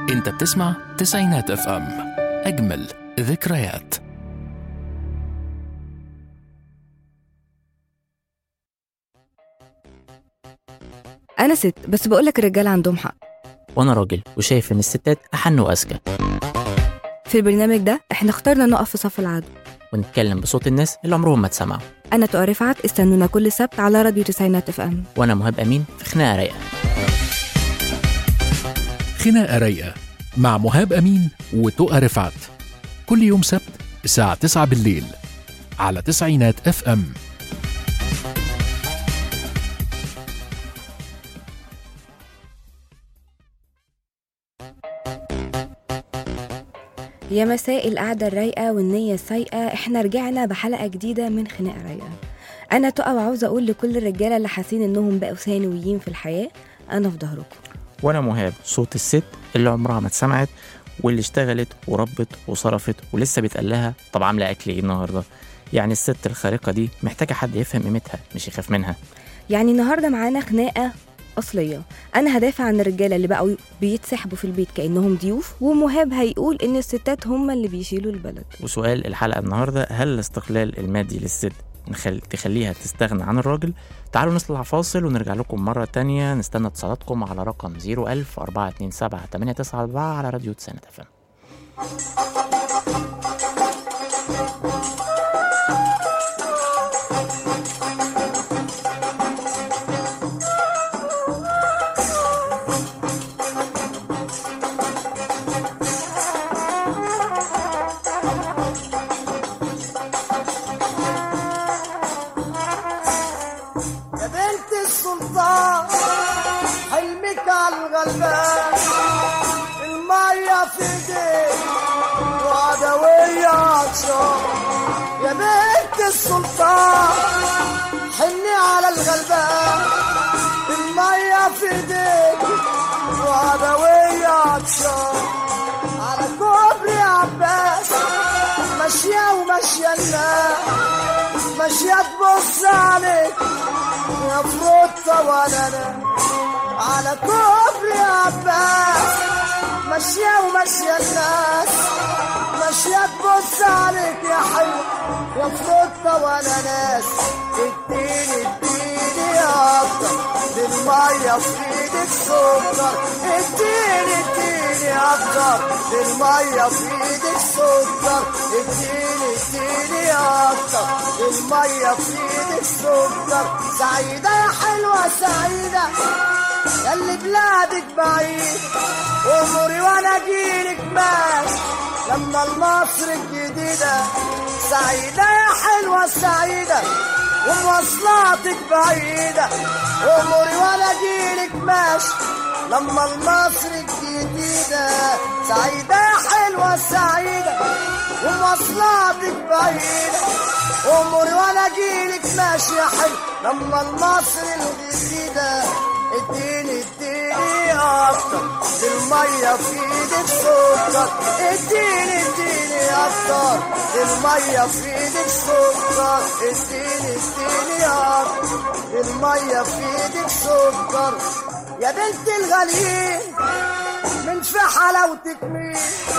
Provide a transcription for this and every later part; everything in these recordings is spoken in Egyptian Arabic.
انت بتسمع تسعينات اف ام اجمل ذكريات انا ست بس بقولك الرجاله عندهم حق وانا راجل وشايف ان الستات احن واذكى في البرنامج ده احنا اخترنا نقف في صف العدو ونتكلم بصوت الناس اللي عمرهم ما اتسمعوا انا تقى رفعت استنونا كل سبت على راديو تسعينات اف ام وانا مهاب امين في خناقه رايقه خناقة رايقة مع مهاب أمين وتقى رفعت كل يوم سبت الساعة 9 بالليل على تسعينات اف ام يا مساء القعده الرايقه والنيه السايقه احنا رجعنا بحلقه جديده من خناقه رايقه انا تقى وعاوزه اقول لكل الرجاله اللي حاسين انهم بقوا ثانويين في الحياه انا في ظهركم وانا مهاب صوت الست اللي عمرها ما اتسمعت واللي اشتغلت وربت وصرفت ولسه بيتقال لها طب عامله اكل ايه النهارده يعني الست الخارقه دي محتاجه حد يفهم قيمتها مش يخاف منها يعني النهارده معانا خناقه اصليه انا هدافع عن الرجاله اللي بقوا بيتسحبوا في البيت كانهم ضيوف ومهاب هيقول ان الستات هم اللي بيشيلوا البلد وسؤال الحلقه النهارده هل الاستقلال المادي للست نخل... تخليها تستغنى عن الراجل تعالوا نطلع فاصل ونرجع لكم مرة تانية نستنى اتصالاتكم على رقم 01000 427 894 على راديو تسانة فم يا بنت السلطان حلمك على الغلبان المية في ايديك وعدوية عطشان يا بنت السلطان حني على الغلبان المية في ايديك وعدوية عطشان على كوبري عباس ماشية وماشية الناس ماشية تبص عليك يا فروتة وانا أنا على كوبري عباس ماشية وماشية الناس ماشية تبص عليك يا حلو يا فروتة وانا ناس اديني اديني يا اكتر بالمية في ايدك سكر اديني اديني اكتر بالمية في ايدك سكر اديني اديني اكتر بالمية في ايدك سكر سعيدة يا حلوة سعيدة ياللي بلادك بعيد اموري وانا اجيلك ماشي لما المصر الجديدة سعيدة يا حلوة سعيدة ومواصلاتك بعيدة اموري وانا اجيلك ماشي لما المصر الجديدة سعيدة يا حلوة سعيدة ومواصلاتك بعيدة اموري وانا اجيلك ماشي يا حلو لما المصر الجديدة اديني اديني اكتر بالمية في ايدك سكر اديني اديني اكتر بالمية في ايدك سكر اديني اديني اكتر بالمية في ايدك سكر يا بنت الغاليين من في حلاوتك مين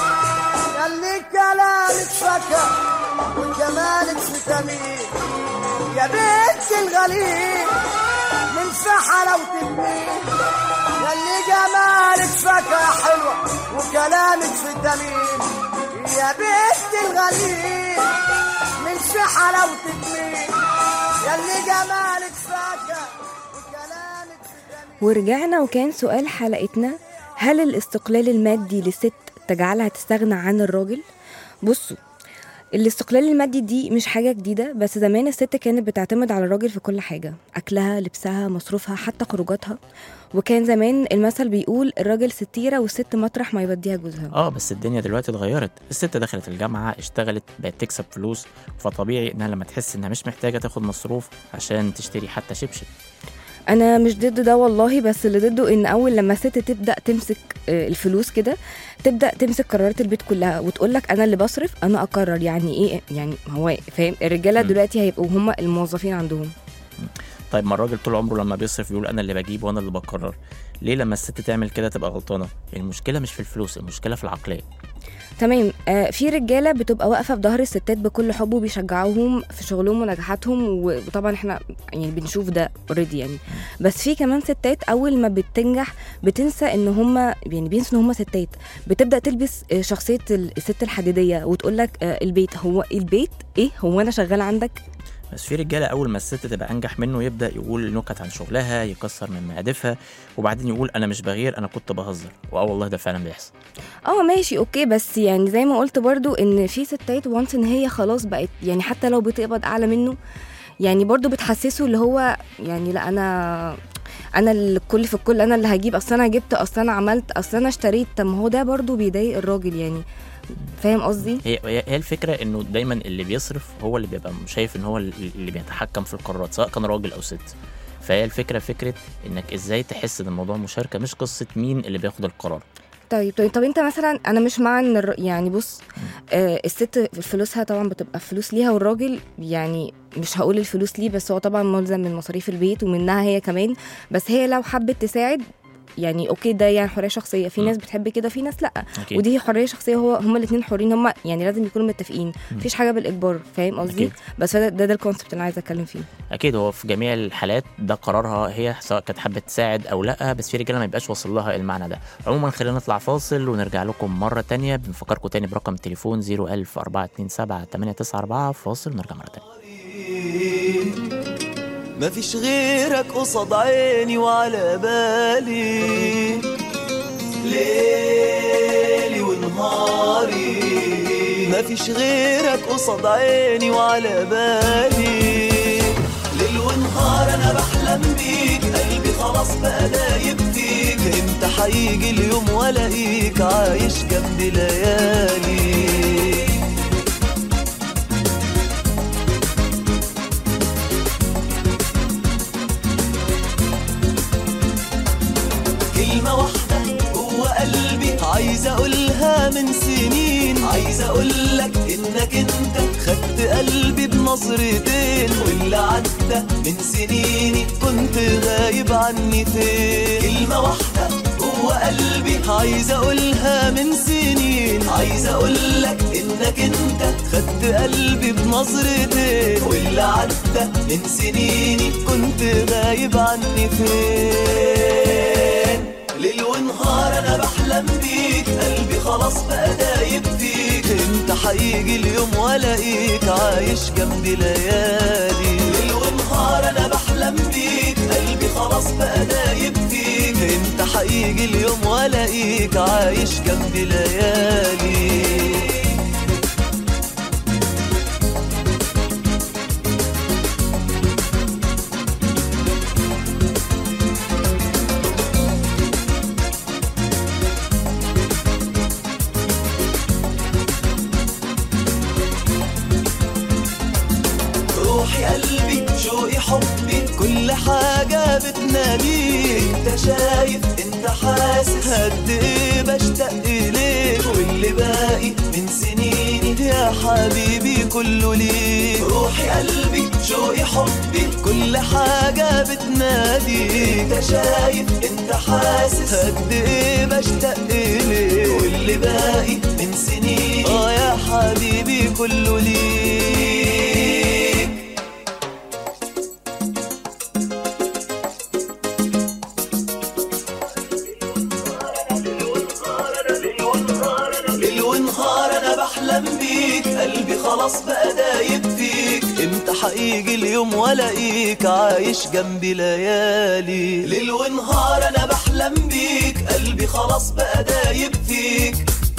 ياللي كلامك فكر وجمالك فيتامين يا بنت الغاليين من في حلاوتك مين ياللي جمالك فاكهة حلوة وكلامك فيتامين يا بنت الغالين من في حلاوتك مين ياللي جمالك فاكهة وكلامك فيتامين ورجعنا وكان سؤال حلقتنا هل الاستقلال المادي للست تجعلها تستغنى عن الراجل بصوا الاستقلال المادي دي مش حاجة جديدة بس زمان الست كانت بتعتمد على الراجل في كل حاجة أكلها لبسها مصروفها حتى خروجاتها وكان زمان المثل بيقول الراجل ستيرة والست مطرح ما يوديها جوزها اه بس الدنيا دلوقتي اتغيرت الست دخلت الجامعه اشتغلت بقت تكسب فلوس فطبيعي انها لما تحس انها مش محتاجه تاخد مصروف عشان تشتري حتى شبشب انا مش ضد ده والله بس اللي ضده ان اول لما الست تبدا تمسك آه، الفلوس كده تبدا تمسك قرارات البيت كلها وتقول لك انا اللي بصرف انا اقرر يعني ايه يعني هو فاهم الرجاله مم. دلوقتي هيبقوا هم الموظفين عندهم طيب ما الراجل طول عمره لما بيصرف يقول انا اللي بجيب وانا اللي بقرر ليه لما الست تعمل كده تبقى غلطانه المشكله مش في الفلوس المشكله في العقليه تمام آه في رجاله بتبقى واقفه في ظهر الستات بكل حب وبيشجعوهم في شغلهم ونجاحاتهم وطبعا احنا يعني بنشوف ده اوريدي يعني بس في كمان ستات اول ما بتنجح بتنسى ان هم يعني بينسوا ان هم ستات بتبدا تلبس آه، شخصيه ال- الست الحديديه وتقول لك آه البيت هو البيت ايه هو انا شغاله عندك بس في رجاله اول ما الست تبقى انجح منه يبدا يقول نكت عن شغلها يكسر من مقادفها وبعدين يقول انا مش بغير انا كنت بهزر واه والله ده فعلا بيحصل اه ماشي اوكي بس يعني زي ما قلت برضو ان في ستات وانس ان هي خلاص بقت يعني حتى لو بتقبض اعلى منه يعني برضو بتحسسه اللي هو يعني لا انا انا الكل في الكل انا اللي هجيب اصل انا جبت اصل انا عملت اصل انا اشتريت طب ما هو ده برضو بيضايق الراجل يعني فاهم قصدي هي هي هي الفكره انه دايما اللي بيصرف هو اللي بيبقى شايف ان هو اللي بيتحكم في القرارات سواء كان راجل او ست فهي الفكره فكره انك ازاي تحس ان الموضوع مشاركه مش قصه مين اللي بياخد القرار طيب طيب طب انت مثلا انا مش مع ان الر- يعني بص آه الست فلوسها طبعا بتبقى فلوس ليها والراجل يعني مش هقول الفلوس ليه بس هو طبعا ملزم من مصاريف البيت ومنها هي كمان بس هي لو حبت تساعد يعني اوكي ده يعني حريه شخصيه في م. ناس بتحب كده في ناس لا اكيد ودي حريه شخصيه هو هما الاثنين حرين هما يعني لازم يكونوا متفقين مفيش حاجه بالاجبار فاهم قصدي أكيد. بس ده ده, ده الكونسبت اللي عايزه اتكلم فيه اكيد هو في جميع الحالات ده قرارها هي سواء كانت حابه تساعد او لا بس في رجاله ما يبقاش واصل لها المعنى ده عموما خلينا نطلع فاصل ونرجع لكم مره تانية بنفكركم تاني برقم التليفون 01000 427 894 فاصل ونرجع مره تانية مفيش غيرك قصاد عيني وعلى بالي ليلي ونهاري مفيش غيرك قصاد عيني وعلى بالي ليل ونهار انا بحلم بيك قلبي خلاص بقى دايب فيك امتى هيجي اليوم والاقيك عايش جنب ليالي كلمة واحدة جوه قلبي عايز اقولها من سنين عايز اقولك انك انت خدت قلبي بنظرتين واللي عدى من سنيني كنت غايب عني فين كلمة واحدة جوه قلبي عايز اقولها من سنين عايز اقولك انك انت خدت قلبي بنظرتين واللي عدى من سنيني كنت غايب عني فين ليل ونهار انا بحلم بيك قلبي خلاص بقى دايب فيك امتى هيجي اليوم والاقيك عايش جنب ليالي ليل ونهار انا بحلم بيك قلبي خلاص بقى دايب فيك امتى هيجي اليوم والاقيك عايش جنب ليالي روحي قلبي شوقي حبي كل حاجة بتناديك انت شايف انت حاسس قد ايه بشتاق اليك واللي باقي من سنيني يا حبيبي كله ليك روحي قلبي شوقي حبي كل حاجة بتناديك انت شايف انت حاسس قد ايه بشتاق اليك واللي باقي من سنيني اه يا حبيبي كله ليك ليل ونهار انا بحلم بيك قلبي خلاص بقى دايب فيك امتى هيجي اليوم والاقيك عايش جنبي ليالي ليل ونهار انا بحلم بيك قلبي خلاص بقى دايب فيك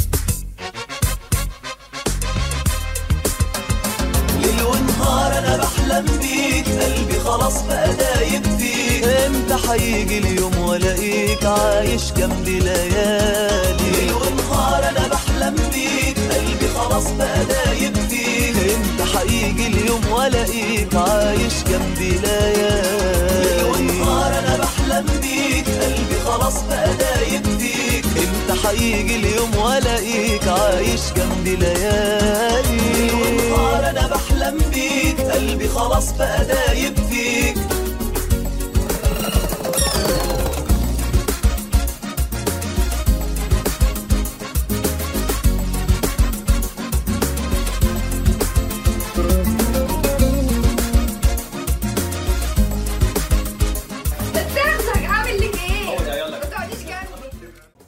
ليل ونهار انا بحلم بيك قلبي خلاص بقى دايب فيك امتى هيجي اليوم والاقيك عايش جنبي ليالي ليل ونهار انا بحلم بيك قلبي خلاص بقى دايب فيك امتى هيجي اليوم والاقيك عايش جنبي ليالي ليل ونهار انا بحلم بيك قلبي خلاص بقى دايب فيك امتى هيجي اليوم والاقيك عايش جنبي ليالي ليل ونهار انا بحلم بيك قلبي خلاص بقى دايب فيك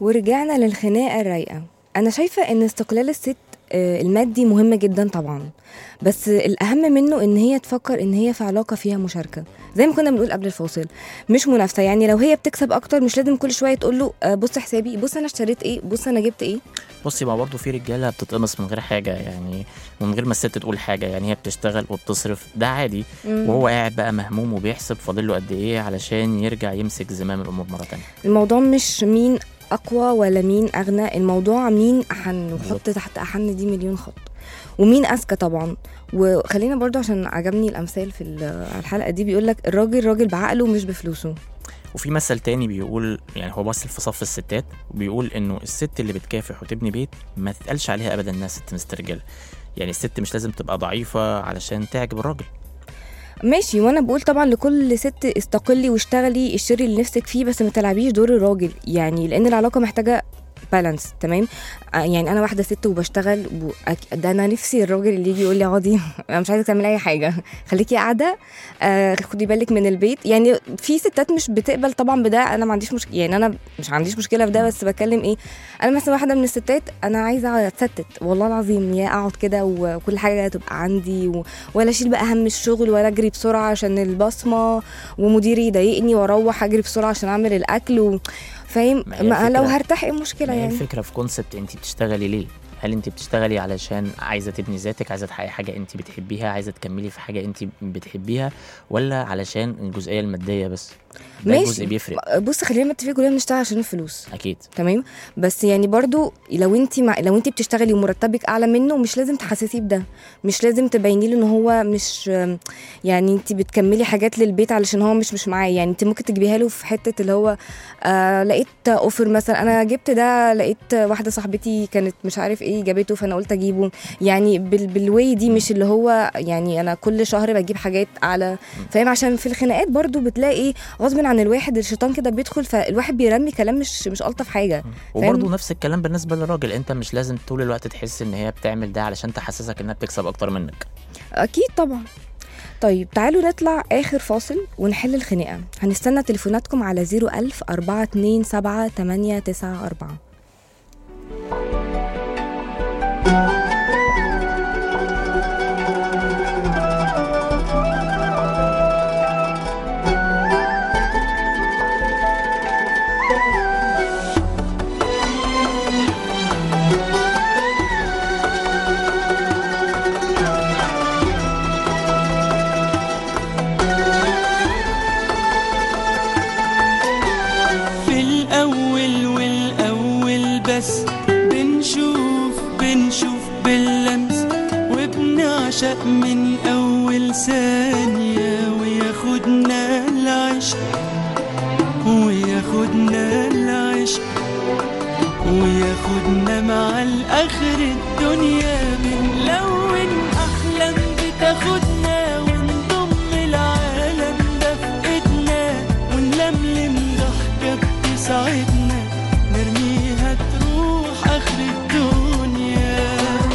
ورجعنا للخناقة الرايقة أنا شايفة إن استقلال الست آه، المادي مهم جدا طبعا بس الأهم منه إن هي تفكر إن هي في علاقة فيها مشاركة زي ما كنا بنقول قبل الفاصل مش منافسة يعني لو هي بتكسب أكتر مش لازم كل شوية تقول له آه، بص حسابي بص أنا اشتريت إيه بص أنا جبت إيه بصي ما برضه في رجاله بتتقمص من غير حاجه يعني من غير ما الست تقول حاجه يعني هي بتشتغل وبتصرف ده عادي مم. وهو قاعد بقى مهموم وبيحسب فاضل له قد ايه علشان يرجع يمسك زمام الامور مره تانية الموضوع مش مين اقوى ولا مين اغنى الموضوع مين احن وحط بالظبط. تحت احن دي مليون خط ومين اذكى طبعا وخلينا برضو عشان عجبني الامثال في ال- على الحلقه دي بيقول لك الراجل راجل بعقله مش بفلوسه وفي مثل تاني بيقول يعني هو مثل في صف الستات وبيقول انه الست اللي بتكافح وتبني بيت ما تتقالش عليها ابدا انها ست مسترجله يعني الست مش لازم تبقى ضعيفه علشان تعجب الراجل ماشي وانا بقول طبعا لكل ست استقلي واشتغلي اشتري اللي نفسك فيه بس ما تلعبيش دور الراجل يعني لان العلاقه محتاجه بالانس تمام آه، يعني انا واحده ست وبشتغل وأك- ده انا نفسي الراجل اللي يجي يقول لي اقعدي انا مش عايزه تعملي اي حاجه خليكي قاعده آه خدي بالك من البيت يعني في ستات مش بتقبل طبعا بده انا ما عنديش مشكله يعني انا مش عنديش مشكله في ده بس بتكلم ايه انا مثلا واحده من الستات انا عايزه اتستت والله العظيم يا اقعد كده وكل حاجه تبقى عندي و... ولا اشيل بقى هم الشغل ولا اجري بسرعه عشان البصمه ومديري يضايقني واروح اجري بسرعه عشان اعمل الاكل و... فاهم ما هي ما لو الفكرة- هرتاح ايه المشكله ما هي يعني الفكره في كونسبت انت بتشتغلي ليه هل انت بتشتغلي علشان عايزه تبني ذاتك عايزه تحققي حاجه انت بتحبيها عايزه تكملي في حاجه انت بتحبيها ولا علشان الجزئيه الماديه بس ده ماشي. جزء بيفرق بص خلينا متفقين كلنا بنشتغل عشان الفلوس اكيد تمام بس يعني برضو لو انت مع... لو انت بتشتغلي ومرتبك اعلى منه مش لازم تحسسيه بده مش لازم تبيني له ان هو مش يعني انت بتكملي حاجات للبيت علشان هو مش مش معاه يعني انت ممكن تجيبيها له في حته اللي هو آه لقيت اوفر مثلا انا جبت ده لقيت واحده صاحبتي كانت مش عارف ايه جابته فانا قلت اجيبه يعني بال... بالواي دي مش اللي هو يعني انا كل شهر بجيب حاجات اعلى فاهم عشان في الخناقات برضو بتلاقي غصب عن الواحد الشيطان كده بيدخل فالواحد بيرمي كلام مش مش الطف حاجه وبرضه نفس الكلام بالنسبه للراجل انت مش لازم طول الوقت تحس ان هي بتعمل ده علشان تحسسك انها بتكسب اكتر منك اكيد طبعا طيب تعالوا نطلع اخر فاصل ونحل الخناقه هنستنى تليفوناتكم على 01000 427 894 في الأول والأول بس بنشوف بنشوف باللمس وبنعشق من أول ثانية وياخدنا العشق وياخدنا العشق وياخدنا مع الآخر الدنيا بنلون أحلام بتاخدنا ونضم العالم ده في إيدنا ونلملم ضحكة بتسعدنا نرميها تروح آخر الدنيا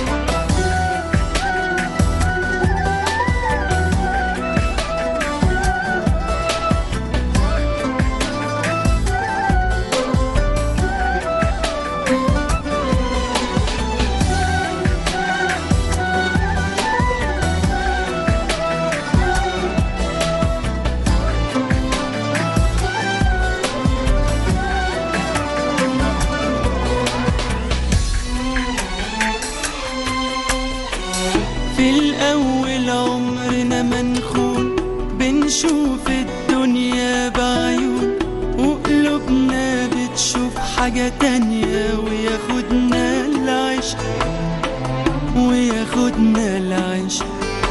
في الأول عمرنا ما نخون بنشوف الدنيا بعيون وقلوبنا بتشوف حاجة تانية وياخدنا العشق وياخدنا العشق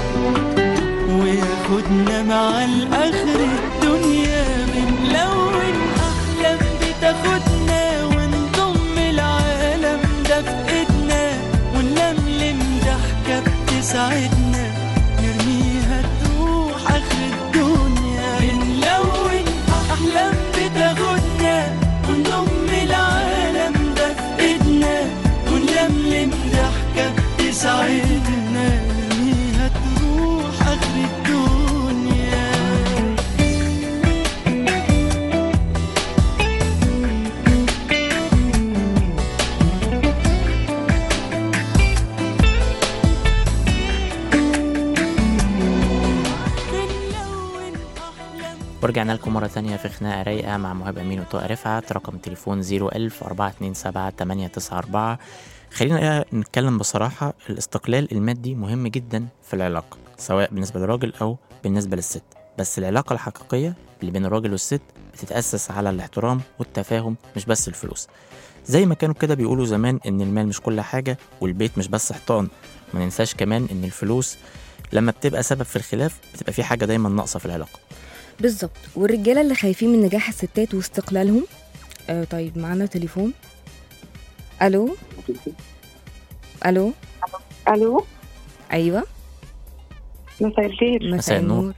وياخدنا مع الآخر الدنيا بنلون أحلام بتاخدنا ونضم العالم ده في إيدنا ونلملم ضحكة بتسعدنا نرميها تروح آخر الدنيا بنلون أحلام بتاخدنا ونضم العالم ده في إيدنا ونلملم ضحكة بتسعدنا نرميها تروح آخر الدنيا ورجعنا لكم مرة تانية في خناقة رايقة مع مهاب أمين وطارق رفعت رقم التليفون 01000 427 894 خلينا نتكلم بصراحة الاستقلال المادي مهم جدا في العلاقة سواء بالنسبة للراجل أو بالنسبة للست بس العلاقة الحقيقية اللي بين الراجل والست بتتأسس على الاحترام والتفاهم مش بس الفلوس زي ما كانوا كده بيقولوا زمان إن المال مش كل حاجة والبيت مش بس حيطان ما ننساش كمان إن الفلوس لما بتبقى سبب في الخلاف بتبقى في حاجة دايما ناقصة في العلاقة بالظبط والرجاله اللي خايفين من نجاح الستات واستقلالهم آه طيب معانا تليفون الو الو الو ايوه مساء الخير مساء النور.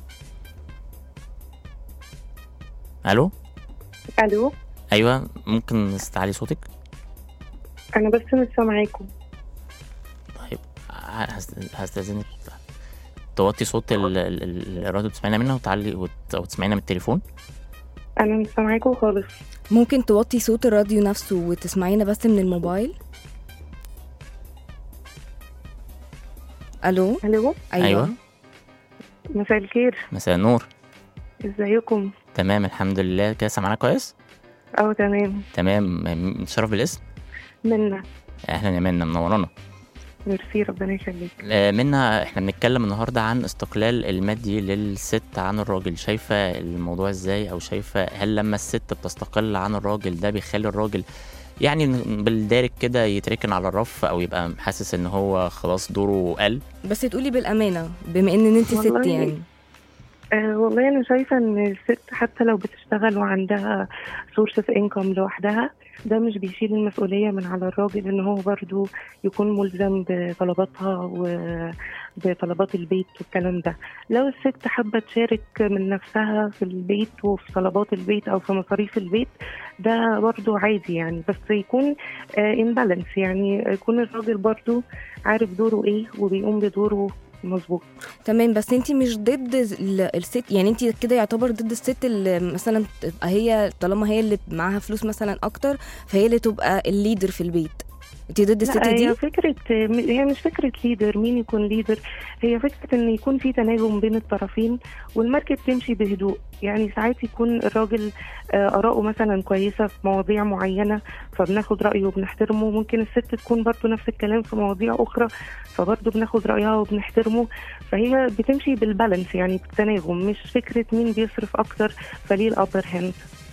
ألو الو أيوة ممكن نستعلي صوتك انا بس مش سامعاكم طيب هست- هستأذنك توطي صوت ال- ال- ال- الراديو بتسمعينا منها وتعلي وت- وتسمعينا من التليفون انا مش سامعاكم خالص ممكن توطي صوت الراديو نفسه وتسمعينا بس من الموبايل الو الو ايوه, أيوة. مساء الخير مساء النور ازيكم تمام الحمد لله كده سامعانا كويس اه تمام تمام م- نتشرف بالاسم منا اهلا يا منى منورانا ميرسي ربنا يخليك آه، منى احنا بنتكلم النهارده عن استقلال المادي للست عن الراجل شايفه الموضوع ازاي او شايفه هل لما الست بتستقل عن الراجل ده بيخلي الراجل يعني بالدارج كده يتركن على الرف او يبقى حاسس ان هو خلاص دوره قل بس تقولي بالامانه بما ان انت ست والله يعني آه والله انا شايفه ان الست حتى لو بتشتغل وعندها سورس اوف انكم لوحدها ده مش بيشيل المسؤوليه من على الراجل ان هو برضو يكون ملزم بطلباتها وبطلبات البيت والكلام ده لو الست حابه تشارك من نفسها في البيت وفي طلبات البيت او في مصاريف البيت ده برضو عادي يعني بس يكون ان بالانس يعني يكون الراجل برضو عارف دوره ايه وبيقوم بدوره مظبوط تمام بس انت مش ضد ال- الست يعني انت كده يعتبر ضد الست اللي مثلا تبقى هي طالما هي اللي معاها فلوس مثلا اكتر فهي اللي تبقى الليدر في البيت انت ضد الست لا دي هي فكرة هي مش فكرة ليدر مين يكون ليدر هي فكرة ان يكون في تناغم بين الطرفين والماركت تمشي بهدوء يعني ساعات يكون الراجل آه، آراءه مثلا كويسة في مواضيع معينة فبناخد رأيه وبنحترمه ممكن الست تكون برضه نفس الكلام في مواضيع أخرى فبرضه بناخد رأيها وبنحترمه فهي بتمشي بالبالانس يعني بالتناغم مش فكرة مين بيصرف أكتر فليه الأبر هاند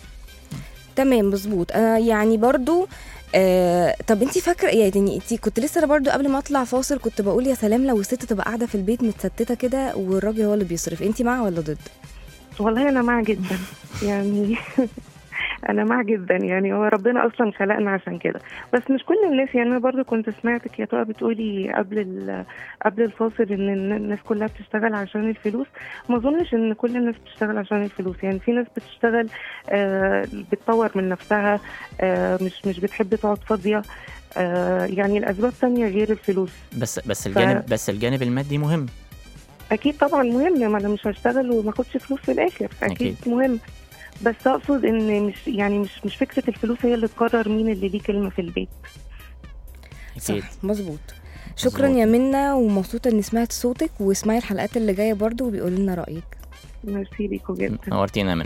تمام مظبوط انا يعني برضو آه طب انت فاكره يعني انت كنت لسه برضو قبل ما اطلع فاصل كنت بقول يا سلام لو الست تبقى قاعده في البيت متستته كده والراجل هو اللي بيصرف انت مع ولا ضد والله انا مع جدا يعني انا مع جدا يعني هو ربنا اصلا خلقنا عشان كده بس مش كل الناس يعني انا برضو كنت سمعتك يا تقى بتقولي قبل ال- قبل الفاصل ان الناس كلها بتشتغل عشان الفلوس ما اظنش ان كل الناس بتشتغل عشان الفلوس يعني في ناس بتشتغل آه بتطور من نفسها آه مش مش بتحب تقعد فاضيه آه يعني الاسباب تانية غير الفلوس بس بس الجانب بس الجانب المادي مهم اكيد طبعا مهم ما انا مش هشتغل وما اخدش فلوس في الاخر اكيد, أكيد. أكيد. مهم بس اقصد ان مش يعني مش مش فكره الفلوس هي اللي تقرر مين اللي ليه كلمه في البيت اكيد صح مظبوط شكرا يا منى ومبسوطه اني سمعت صوتك واسمعي الحلقات اللي جايه برضو وبيقولي لنا رايك ميرسي ليكوا جدا نورتينا يا منى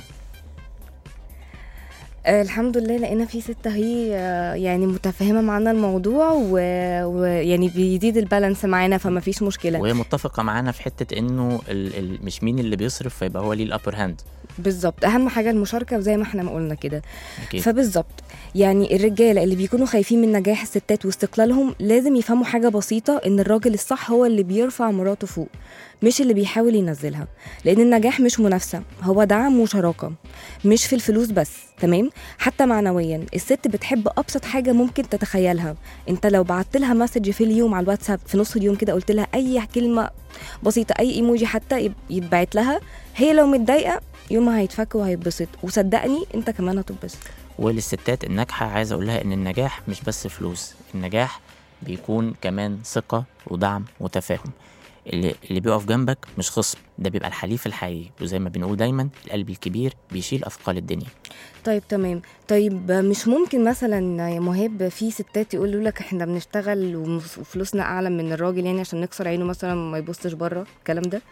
آه الحمد لله لقينا في ست هي آه، يعني متفهمه معانا الموضوع و- ويعني بيزيد البالانس معانا فما فيش مشكله وهي متفقه معانا في حته انه ال ال مش مين اللي بيصرف فيبقى هو ليه الابر هاند بالظبط اهم حاجه المشاركه وزي ما احنا ما قلنا كده اكيد فبالظبط يعني الرجاله اللي بيكونوا خايفين من نجاح الستات واستقلالهم لازم يفهموا حاجه بسيطه ان الراجل الصح هو اللي بيرفع مراته فوق مش اللي بيحاول ينزلها لان النجاح مش منافسه هو دعم وشراكه مش في الفلوس بس تمام حتى معنويا الست بتحب ابسط حاجه ممكن تتخيلها انت لو بعت لها مسج في اليوم على الواتساب في نص اليوم كده قلت لها اي كلمه بسيطه اي ايموجي حتى يب- يتبعت لها هي لو متضايقه يومها هيتفك وهيتبسط وصدقني انت كمان هتتبسط وللستات الناجحه عايز اقول لها ان النجاح مش بس فلوس النجاح بيكون كمان ثقه ودعم وتفاهم اللي, اللي بيقف جنبك مش خصم ده بيبقى الحليف الحقيقي وزي ما بنقول دايما القلب الكبير بيشيل اثقال الدنيا طيب تمام طيب مش ممكن مثلا يا مهاب في ستات يقولوا لك احنا بنشتغل ومف- وفلوسنا اعلى من الراجل يعني عشان نكسر عينه مثلا ما يبصش بره الكلام ده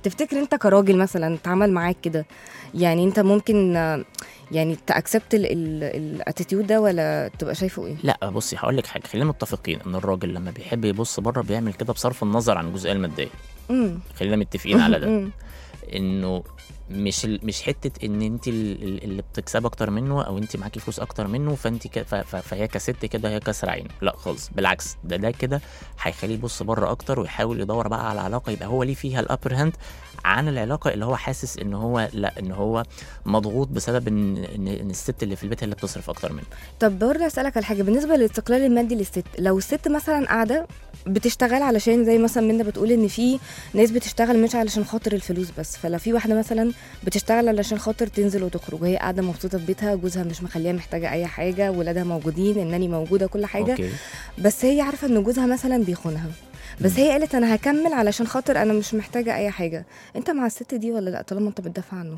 تفتكر انت كراجل مثلا اتعمل معاك كده يعني انت ممكن آه، يعني تاكسبت الاتيتيود ده ولا تبقى شايفه ايه لا بصي هقول لك حاجه خلينا متفقين ان الراجل لما بيحب يبص بره بيعمل كده بصرف النظر عن الجزئيه الماديه امم خلينا متفقين على ده مم. انه مش ال- مش حته ان انت ال- ال- اللي بتكسب اكتر منه او انت معاكي فلوس اكتر منه فانت ك... ف... ف... فهي كست كده هي كسر عين لا خالص بالعكس ده ده كده هيخليه يبص بره اكتر ويحاول يدور بقى على علاقه يبقى هو ليه فيها الابر هاند عن العلاقه اللي هو حاسس ان هو لا ان هو مضغوط بسبب ان ان, إن الست اللي في البيت هي اللي بتصرف اكتر منه طب برضه اسالك على حاجه بالنسبه للاستقلال المادي للست لو الست مثلا قاعده بتشتغل علشان زي مثلا منى بتقول ان في ناس بتشتغل مش علشان خاطر الفلوس بس فلو في واحده مثلا بتشتغل علشان خاطر تنزل وتخرج وهي قاعده مبسوطه في بيتها جوزها مش مخليها محتاجه اي حاجه ولادها موجودين الناني موجوده كل حاجه اوكي بس هي عارفه ان جوزها مثلا بيخونها بس هي قالت انا هكمل علشان خاطر انا مش محتاجه اي حاجه انت مع الست دي ولا لا طالما انت بتدافع عنهم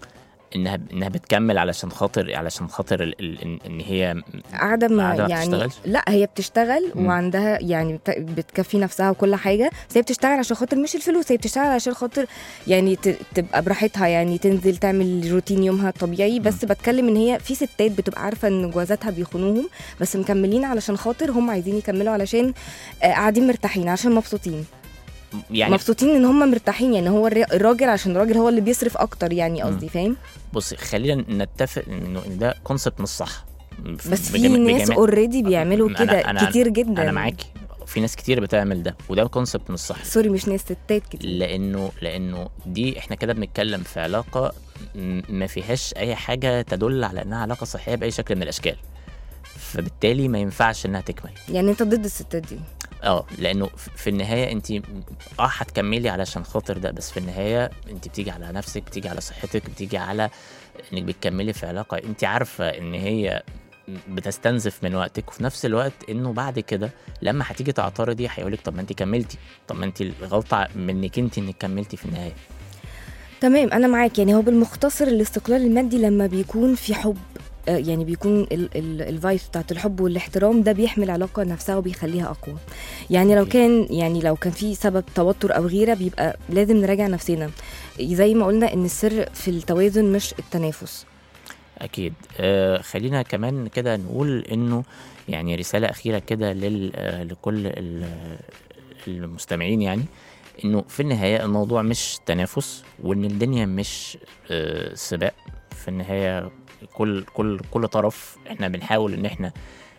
انها انها بتكمل علشان خاطر علشان خاطر ال... ال... ان إن هي قاعده ما قاعدة ما يعني بتشتغلش؟ لا هي بتشتغل مم. وعندها يعني بت- بتكفي نفسها وكل حاجه بس هي بتشتغل عشان خاطر مش الفلوس هي بتشتغل عشان خاطر يعني ت- تبقى براحتها يعني تنزل تعمل روتين يومها الطبيعي بس بتكلم ان هي في ستات بتبقى عارفه ان جوازاتها بيخونوهم بس مكملين علشان خاطر هم عايزين يكملوا علشان آه، قاعدين مرتاحين عشان مبسوطين يعني مبسوطين ان هم مرتاحين يعني هو الر- الراجل عشان الراجل هو اللي بيصرف اكتر يعني قصدي فاهم بصي خلينا نتفق انه إن ده كونسبت مش صح بس في بجم- ناس بجميع- اوريدي بيعملوا أنا- كده أنا- كتير جدا انا معاكي في ناس كتير بتعمل ده وده كونسبت مش صح سوري مش ناس ستات كتير لانه لانه دي احنا كده بنتكلم في علاقه م- ما فيهاش اي حاجه تدل على انها علاقه صحيه باي شكل من الاشكال فبالتالي ما ينفعش انها تكمل يعني انت ضد الستات دي اه لانه ف- في النهايه انت اه هتكملي علشان خاطر ده بس في النهايه انت بتيجي على نفسك بتيجي على صحتك بتيجي على انك بتكملي في علاقه انت عارفه ان هي بتستنزف من وقتك وفي نفس الوقت انه بعد كده لما هتيجي تعترضي هيقولك طب ما انت كملتي طب ما انت الغلطه منك انت انك كملتي في النهايه تمام انا معاك يعني هو بالمختصر الاستقلال المادي لما بيكون في حب آه، يعني بيكون الفايس بتاعت الحب والاحترام ده بيحمي العلاقه نفسها وبيخليها اقوى يعني لو أكيد. كان يعني لو كان في سبب توتر او غيره بيبقى لازم نراجع نفسنا زي ما قلنا ان السر في التوازن مش التنافس اكيد آه خلينا كمان كده نقول انه يعني رساله اخيره كده لل آه لكل ال- المستمعين يعني انه في النهايه الموضوع مش تنافس وان الدنيا مش آه سباق في النهايه كل كل كل طرف احنا بنحاول ان احنا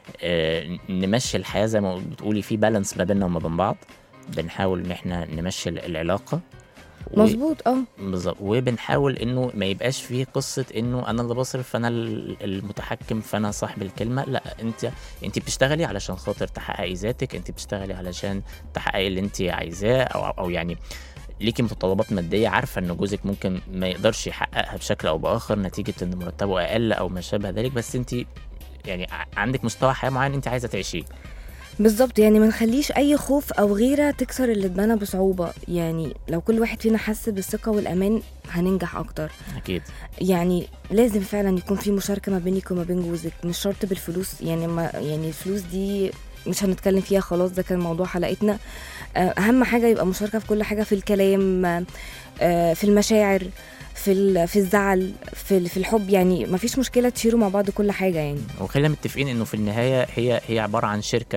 آه نمشي الحياه زي ما بتقولي في بالانس ما بيننا وما بين بعض بنحاول ان احنا نمشي العلاقه و- مظبوط اه بالظبط وبنحاول انه ما يبقاش فيه قصه انه انا اللي بصرف فانا ال- المتحكم فانا صاحب الكلمه لا انت انت بتشتغلي علشان خاطر تحققي ذاتك انت بتشتغلي علشان تحققي اللي انت عايزاه او او يعني ليكي متطلبات ماديه عارفه ان جوزك ممكن ما يقدرش يحققها بشكل او باخر نتيجه ان مرتبه اقل او ما شابه ذلك بس انت يعني ع- عندك مستوى حياه معين انت عايزه تعيشيه بالظبط يعني ما نخليش اي خوف او غيره تكسر اللي اتبنى بصعوبه يعني لو كل واحد فينا حس بالثقه والامان هننجح اكتر اكيد يعني لازم فعلا يكون في مشاركه ما بينك وما بين جوزك مش شرط بالفلوس يعني ما يعني الفلوس دي مش هنتكلم فيها خلاص ده كان موضوع حلقتنا آه، اهم حاجه يبقى مشاركه في كل حاجه في الكلام آه، في المشاعر في ال- في الزعل في ال- في الحب يعني ما فيش مشكله تشيروا مع بعض كل حاجه يعني وخلينا متفقين انه في النهايه هي هي عباره عن شركه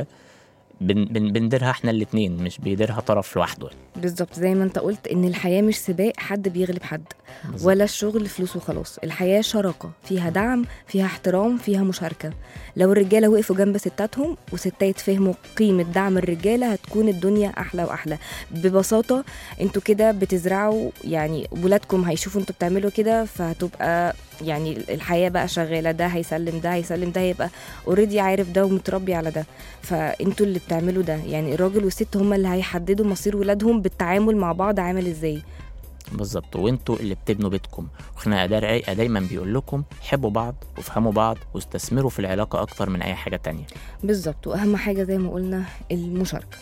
بن بن بنديرها احنا الاثنين مش بيديرها طرف لوحده بالظبط زي ما انت قلت ان الحياه مش سباق حد بيغلب حد بالظبط. ولا الشغل فلوس وخلاص الحياه شراكه فيها دعم فيها احترام فيها مشاركه لو الرجاله وقفوا جنب ستاتهم وستات فهموا قيمه دعم الرجاله هتكون الدنيا احلى واحلى ببساطه انتوا كده بتزرعوا يعني ولادكم هيشوفوا انتوا بتعملوا كده فهتبقى يعني الحياه بقى شغاله ده هيسلم ده هيسلم ده هيبقى اوريدي عارف ده ومتربي على ده فانتوا اللي بتعملوا ده يعني الراجل والست هما اللي هيحددوا مصير ولادهم بالتعامل مع بعض عامل ازاي بالظبط وانتوا اللي بتبنوا بيتكم واحنا داي- دايما بيقول لكم حبوا بعض وافهموا بعض واستثمروا في العلاقه اكتر من اي حاجه تانية بالظبط واهم حاجه زي ما قلنا المشاركه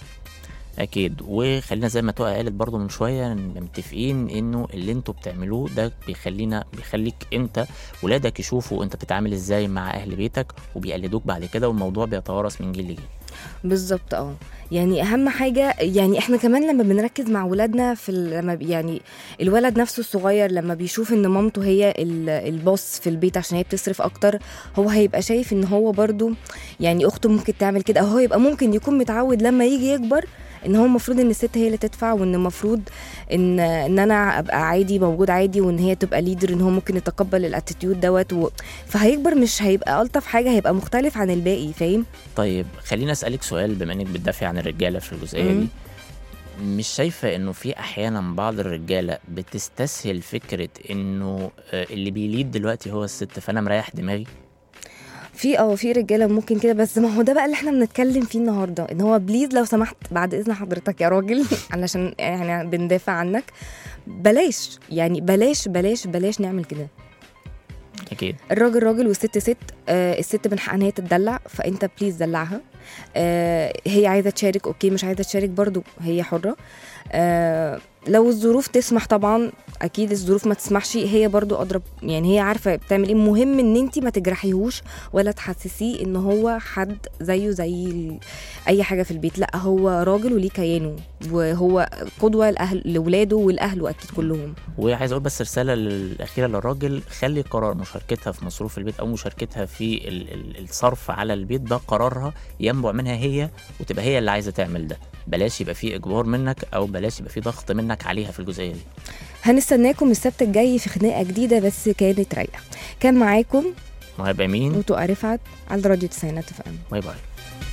اكيد وخلينا زي ما توقع قالت برضو من شويه نبقى متفقين انه اللي انتوا بتعملوه ده بيخلينا بيخليك انت ولادك يشوفوا انت بتتعامل ازاي مع اهل بيتك وبيقلدوك بعد كده والموضوع بيتوارث من جيل لجيل بالظبط اه يعني اهم حاجه يعني احنا كمان لما بنركز مع ولادنا في ال- لما بي- يعني الولد نفسه الصغير لما بيشوف ان مامته هي ال- البوس في البيت عشان هي بتصرف اكتر هو هيبقى شايف ان هو برضو يعني اخته ممكن تعمل كده او هو يبقى ممكن يكون متعود لما يجي يكبر ان هو المفروض ان الست هي اللي تدفع وان المفروض ان ان انا ابقى عادي موجود عادي وان هي تبقى ليدر ان هو ممكن يتقبل الاتيتيود دوت و... فهيكبر مش هيبقى الطف حاجه هيبقى مختلف عن الباقي فاهم طيب خليني اسالك سؤال بما انك بتدافعي عن الرجاله في الجزئيه مم. دي مش شايفه انه في احيانا بعض الرجاله بتستسهل فكره انه آه، اللي بيليد دلوقتي هو الست فانا مريح دماغي في اه في رجاله ممكن كده بس ما هو ده بقى اللي احنا بنتكلم فيه النهارده ان هو بليز لو سمحت بعد اذن حضرتك يا راجل علشان احنا بندافع عنك بلاش يعني بلاش بلاش بلاش نعمل كده اكيد الراجل راجل والست ست آه الست من حقها ان هي تتدلع فانت بليز دلعها آه هي عايزه تشارك اوكي مش عايزه تشارك برضو هي حره آه لو الظروف تسمح طبعا اكيد الظروف ما تسمحش هي برضو اضرب يعني هي عارفه بتعمل ايه المهم ان انت ما تجرحيهوش ولا تحسسيه ان هو حد زيه زي ال- اي حاجه في البيت لا هو راجل وليه كيانه وهو قدوه لاهل لاولاده ولاهله اكيد كلهم وعايز اقول بس رساله الاخيره للراجل خلي قرار مشاركتها في مصروف البيت او مشاركتها في ال- ال- الصرف على البيت ده قرارها ينبع منها هي وتبقى هي اللي عايزه تعمل ده بلاش يبقى فيه اجبار منك او بلاش يبقى فيه ضغط منك عليها في الجزئيه دي هنستناكم السبت الجاي في خناقه جديده بس كانت رايقه كان معاكم وهيبقى مين وتقى رفعت على راديو تسعينات اف ام باي باي